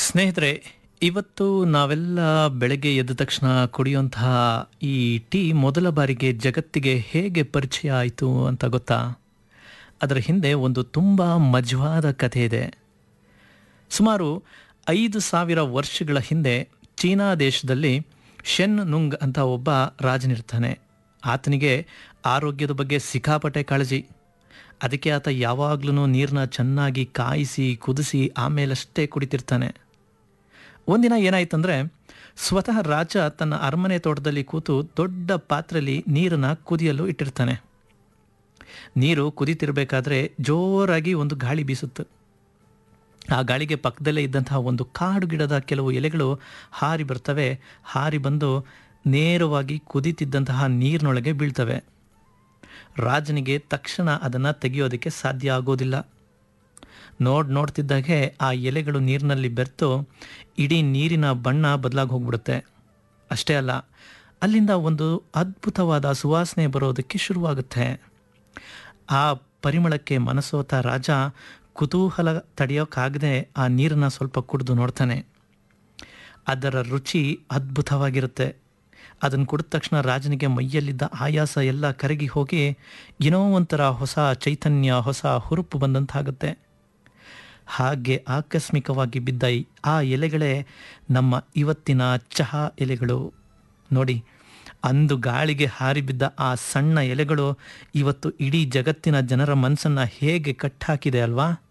ಸ್ನೇಹಿತರೆ ಇವತ್ತು ನಾವೆಲ್ಲ ಬೆಳಗ್ಗೆ ಎದ್ದ ತಕ್ಷಣ ಕುಡಿಯುವಂತಹ ಈ ಟೀ ಮೊದಲ ಬಾರಿಗೆ ಜಗತ್ತಿಗೆ ಹೇಗೆ ಪರಿಚಯ ಆಯಿತು ಅಂತ ಗೊತ್ತಾ ಅದರ ಹಿಂದೆ ಒಂದು ತುಂಬ ಮಜವಾದ ಕಥೆ ಇದೆ ಸುಮಾರು ಐದು ಸಾವಿರ ವರ್ಷಗಳ ಹಿಂದೆ ಚೀನಾ ದೇಶದಲ್ಲಿ ಶೆನ್ ನುಂಗ್ ಅಂತ ಒಬ್ಬ ರಾಜನಿರ್ತಾನೆ ಆತನಿಗೆ ಆರೋಗ್ಯದ ಬಗ್ಗೆ ಸಿಕ್ಕಾಪಟ್ಟೆ ಕಾಳಜಿ ಅದಕ್ಕೆ ಆತ ಯಾವಾಗ್ಲೂ ನೀರನ್ನ ಚೆನ್ನಾಗಿ ಕಾಯಿಸಿ ಕುದಿಸಿ ಆಮೇಲಷ್ಟೇ ಕುಡಿತಿರ್ತಾನೆ ಒಂದಿನ ಏನಾಯ್ತಂದ್ರೆ ಸ್ವತಃ ರಾಜ ತನ್ನ ಅರಮನೆ ತೋಟದಲ್ಲಿ ಕೂತು ದೊಡ್ಡ ಪಾತ್ರೆಯಲ್ಲಿ ನೀರನ್ನ ಕುದಿಯಲು ಇಟ್ಟಿರ್ತಾನೆ ನೀರು ಕುದೀತಿರ್ಬೇಕಾದ್ರೆ ಜೋರಾಗಿ ಒಂದು ಗಾಳಿ ಬೀಸುತ್ತೆ ಆ ಗಾಳಿಗೆ ಪಕ್ಕದಲ್ಲೇ ಇದ್ದಂತಹ ಒಂದು ಕಾಡು ಗಿಡದ ಕೆಲವು ಎಲೆಗಳು ಹಾರಿ ಬರ್ತವೆ ಹಾರಿ ಬಂದು ನೇರವಾಗಿ ಕುದೀತಿದ್ದಂತಹ ನೀರಿನೊಳಗೆ ಬೀಳ್ತವೆ ರಾಜನಿಗೆ ತಕ್ಷಣ ಅದನ್ನು ತೆಗೆಯೋದಕ್ಕೆ ಸಾಧ್ಯ ಆಗೋದಿಲ್ಲ ನೋಡ್ ನೋಡ್ತಿದ್ದಾಗೆ ಆ ಎಲೆಗಳು ನೀರಿನಲ್ಲಿ ಬೆರೆತು ಇಡೀ ನೀರಿನ ಬಣ್ಣ ಬದಲಾಗಿ ಹೋಗ್ಬಿಡುತ್ತೆ ಅಷ್ಟೇ ಅಲ್ಲ ಅಲ್ಲಿಂದ ಒಂದು ಅದ್ಭುತವಾದ ಸುವಾಸನೆ ಬರೋದಕ್ಕೆ ಶುರುವಾಗುತ್ತೆ ಆ ಪರಿಮಳಕ್ಕೆ ಮನಸೋತ ರಾಜ ಕುತೂಹಲ ತಡೆಯೋಕ್ಕಾಗದೆ ಆ ನೀರನ್ನು ಸ್ವಲ್ಪ ಕುಡಿದು ನೋಡ್ತಾನೆ ಅದರ ರುಚಿ ಅದ್ಭುತವಾಗಿರುತ್ತೆ ಅದನ್ನು ಕುಡಿದ ತಕ್ಷಣ ರಾಜನಿಗೆ ಮೈಯಲ್ಲಿದ್ದ ಆಯಾಸ ಎಲ್ಲ ಕರಗಿ ಹೋಗಿ ಏನೋ ಒಂಥರ ಹೊಸ ಚೈತನ್ಯ ಹೊಸ ಹುರುಪು ಬಂದಂತಾಗುತ್ತೆ ಹಾಗೆ ಆಕಸ್ಮಿಕವಾಗಿ ಬಿದ್ದ ಈ- ಆ ಎಲೆಗಳೇ ನಮ್ಮ ಇವತ್ತಿನ ಚಹಾ ಎಲೆಗಳು ನೋಡಿ ಅಂದು ಗಾಳಿಗೆ ಹಾರಿ ಬಿದ್ದ ಆ ಸಣ್ಣ ಎಲೆಗಳು ಇವತ್ತು ಇಡೀ ಜಗತ್ತಿನ ಜನರ ಮನಸ್ಸನ್ನು ಹೇಗೆ ಕಟ್ಟಾಕಿದೆ ಅಲ್ವಾ